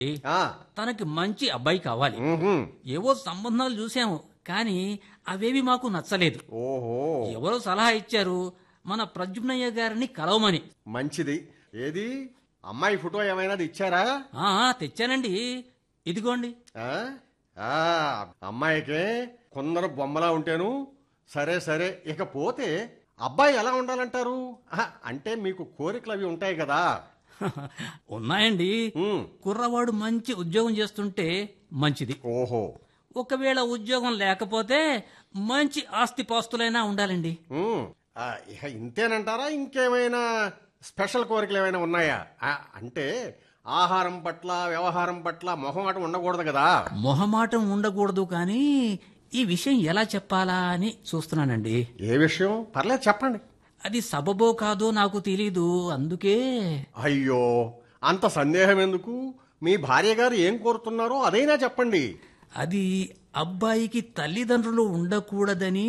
ఆ, తనకి మంచి అబ్బాయి కావాలి మ్హూ. ఏవో సంబంధాలు చూసాము కానీ అవేవి మాకు నచ్చలేదు ఓహో ఎవరో సలహా ఇచ్చారు మన ప్రద్యుమ్నయ్య గారిని కలవమని మంచిది ఏది అమ్మాయి ఫోటో ఏమైనా ఇచ్చారా ఆ తెచ్చానండి ఇదిగోండి ఆ? ఆ, అమ్మాయికే కొందరు బొమ్మలా ఉంటేను సరే సరే ఇక పోతే అబ్బాయి ఎలా ఉండాలంటారు ఆహా, అంటే మీకు కోరికలు అవి ఉంటాయి కదా ఉన్నాయండి ఉమ్, కుర్రవాడు మంచి ఉద్యోగం చేస్తుంటే మంచిది ఓహో ఒకవేళ ఉద్యోగం లేకపోతే మంచి ఆస్తిపాస్తులైనా ఉండాలండి ఉమ్, ఆ, ఇక ఇంతేనంటారా ఇంకేమైనా స్పెషల్ కోరికలు ఏమైనా ఉన్నాయా ఆ, అంటే ఆహారం పట్ల వ్యవహారం పట్ల మొహమాటం ఉండకూడదు కదా మొహమాటం ఉండకూడదు కానీ ఈ విషయం ఎలా చెప్పాలా అని చూస్తున్నానండి ఏ విషయం పర్లేదు చెప్పండి అది సబబో కాదో నాకు తెలీదు అందుకే అయ్యో అంత సందేహం ఎందుకు మీ భార్య గారు ఏం కోరుతున్నారో అదైనా చెప్పండి అది అబ్బాయికి తల్లిదండ్రులు ఉండకూడదని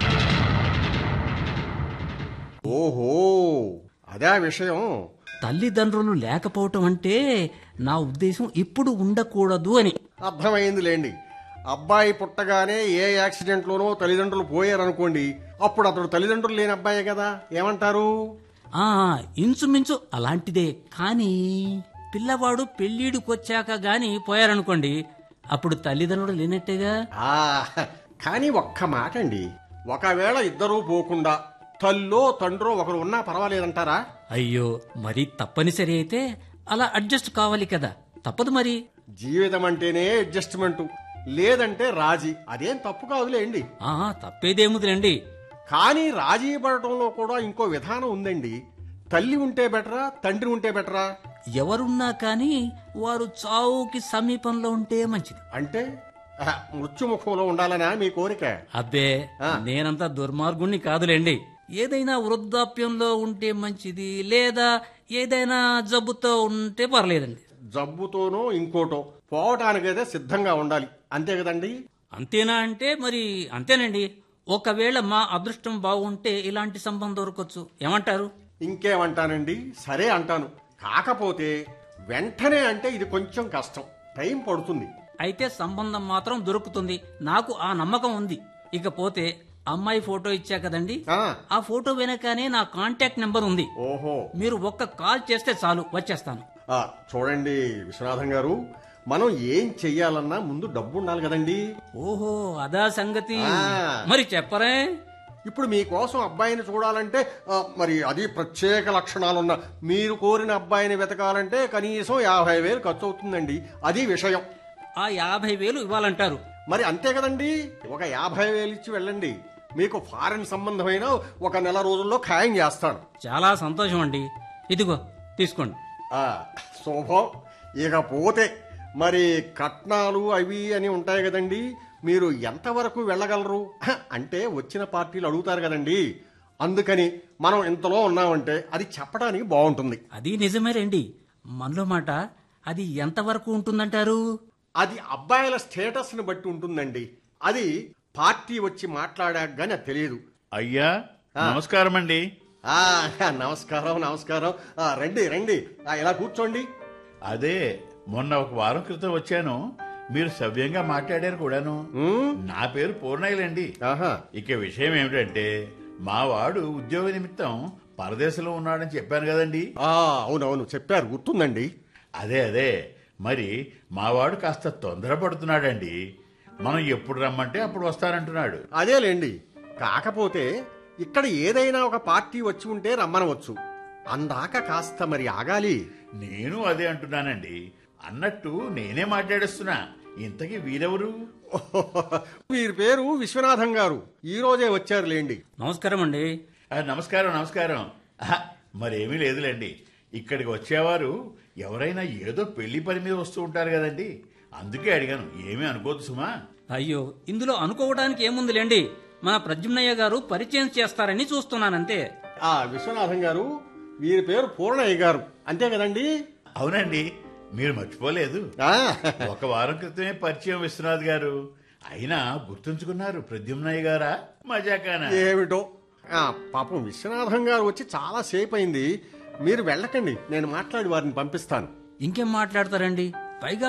ఓహో అదే విషయం తల్లిదండ్రులు లేకపోవటం అంటే నా ఉద్దేశం ఇప్పుడు ఉండకూడదు అని అర్థమైందిలేండి అబ్బాయి పుట్టగానే ఏ యాక్సిడెంట్లోనో తల్లిదండ్రులు పోయారనుకోండి అప్పుడు అతడు తల్లిదండ్రులు లేని అబ్బాయే కదా ఏమంటారు ఆ ఇంచుమించు అలాంటిదే కానీ పిల్లవాడు పెళ్ళీడుకొచ్చాక గాని పోయారనుకోండి అప్పుడు తల్లిదండ్రులు లేనట్టేగా ఆ కానీ ఒక్క మాట అండి ఒకవేళ ఇద్దరూ పోకుండా తల్లో తండ్రో ఒకరు ఉన్నా పర్వాలేదంటారా అయ్యో మరి తప్పనిసరి అయితే అలా అడ్జస్ట్ కావాలి కదా తప్పదు మరి జీవితం అంటేనే అడ్జస్ట్మెంట్ లేదంటే రాజీ అదేం తప్పు కాదులేండి ఆ తప్పేదేముదిలేండి కానీ రాజీ పడటంలో కూడా ఇంకో విధానం ఉందండి తల్లి ఉంటే బెటరా తండ్రి ఉంటే బెటరా ఎవరున్నా కానీ వారు చావుకి సమీపంలో ఉంటే మంచిది అంటే ఆహా, మృత్యుముఖంలో ఉండాలనా మీ కోరిక అబ్బే నేనంత దుర్మార్గుణ్ణి కాదులేండి ఏదైనా వృద్ధాప్యంలో ఉంటే మంచిది లేదా ఏదైనా జబ్బుతో ఉంటే పర్లేదండి జబ్బుతోనో ఇంకోటో పోవటానికైతే సిద్ధంగా ఉండాలి అంతే కదండి అంతేనా అంటే మరి అంతేనండి ఒకవేళ మా అదృష్టం బాగుంటే ఇలాంటి సంబంధం దొరకొచ్చు ఏమంటారు ఇంకేమంటానండి సరే అంటాను కాకపోతే వెంటనే అంటే ఇది కొంచెం కష్టం టైం పడుతుంది అయితే సంబంధం మాత్రం దొరుకుతుంది నాకు ఆ నమ్మకం ఉంది ఇకపోతే అమ్మాయి ఫోటో ఇచ్చా కదండి ఆ, ఆ ఫోటో వెనకనే నా కాంటాక్ట్ నెంబర్ ఉంది ఓహో మీరు ఒక్క కాల్ చేస్తే చాలు వచ్చేస్తాను ఆ, చూడండి విశ్వనాథం గారు మనం ఏం చెయ్యాలన్నా ముందు డబ్బు ఉండాలి కదండి ఓహో అదా సంగతి ఆ. మరి చెప్పరే ఇప్పుడు మీకోసం అబ్బాయిని చూడాలంటే ఆ, మరి అది ప్రత్యేక లక్షణాలున్న మీరు కోరిన అబ్బాయిని వెతకాలంటే కనీసం యాభై వేలు ఖర్చు అవుతుందండి అది విషయం ఆ యాభై వేలు ఇవ్వాలంటారు మరి అంతే కదండి ఒక యాభై వేలు ఇచ్చి వెళ్ళండి మీకు ఫారెన్ సంబంధమైన ఒక నెల రోజుల్లో ఖాయం చేస్తాను చాలా సంతోషం అండి ఇదిగో తీసుకోండి ఆ, శుభం ఇకపోతే మరి కట్నాలు అవి అని ఉంటాయి కదండి మీరు ఎంతవరకు వెళ్ళగలరు హ, అంటే వచ్చిన పార్టీలు అడుగుతారు కదండి అందుకని మనం ఇంతలో ఉన్నామంటే అది చెప్పడానికి బాగుంటుంది అది నిజమే రండి మనలో మాట అది ఎంతవరకు ఉంటుందంటారు అది అబ్బాయిల స్టేటస్ని బట్టి ఉంటుందండి అది పార్టీ వచ్చి మాట్లాడాక గానీ అది తెలియదు అయ్యా నమస్కారం అండి ఆ, నమస్కారం నమస్కారం ఆ, రండి రండి ఆ, ఇలా కూర్చోండి అదే మొన్న ఒక వారం క్రితం వచ్చాను మీరు సవ్యంగా మాట్లాడారు కూడాను ఉమ్, నా పేరు పూర్ణయ్యలండి ఆహా ఇక విషయం ఏమిటంటే మా వాడు ఉద్యోగ నిమిత్తం పరదేశంలో ఉన్నాడని చెప్పాను కదండి ఆ, అవునవును చెప్పారు గుర్తుందండి అదే అదే మరి మావాడు కాస్త తొందరపడుతున్నాడండి మనం ఎప్పుడు రమ్మంటే అప్పుడు వస్తానంటున్నాడు అదేలేండి కాకపోతే ఇక్కడ ఏదైనా ఒక పార్టీ వచ్చి ఉంటే రమ్మనవచ్చు అందాక కాస్త మరి ఆగాలి నేను అదే అంటున్నానండి అన్నట్టు నేనే మాట్లాడేస్తున్నా ఇంతకీ వీరెవరు వీరి పేరు విశ్వనాథం గారు ఈ రోజే వచ్చారులేండి నమస్కారం అండి ఆ, నమస్కారం నమస్కారం ఆహా, మరేమీ లేదులేండి ఇక్కడికి వచ్చేవారు ఎవరైనా ఏదో పెళ్లి పని మీద వస్తూ ఉంటారు కదండి అందుకే అడిగాను ఏమీ అనుకోదు సుమా అయ్యో ఇందులో అనుకోవడానికి ఏముందిలేండి మన ప్రద్యుమ్నయ్య గారు పరిచయం చేస్తారని చూస్తున్నానంతే ఆ విశ్వనాథం గారు వీరి పేరు పూర్ణయ్య గారు అంతే కదండి అవునండి మీరు మర్చిపోలేదు ఆ, ఒక వారం క్రితమే పరిచయం విశ్వనాథ్ గారు అయినా గుర్తుంచుకున్నారు ప్రద్యుమ్నయ్య గారా మజాకానా ఏమిటో ఆ, పాపం విశ్వనాథం గారు వచ్చి చాలా సేపు అయింది మీరు వెళ్ళకండి నేను మాట్లాడి వారిని పంపిస్తాను ఇంకేం మాట్లాడతారండి పైగా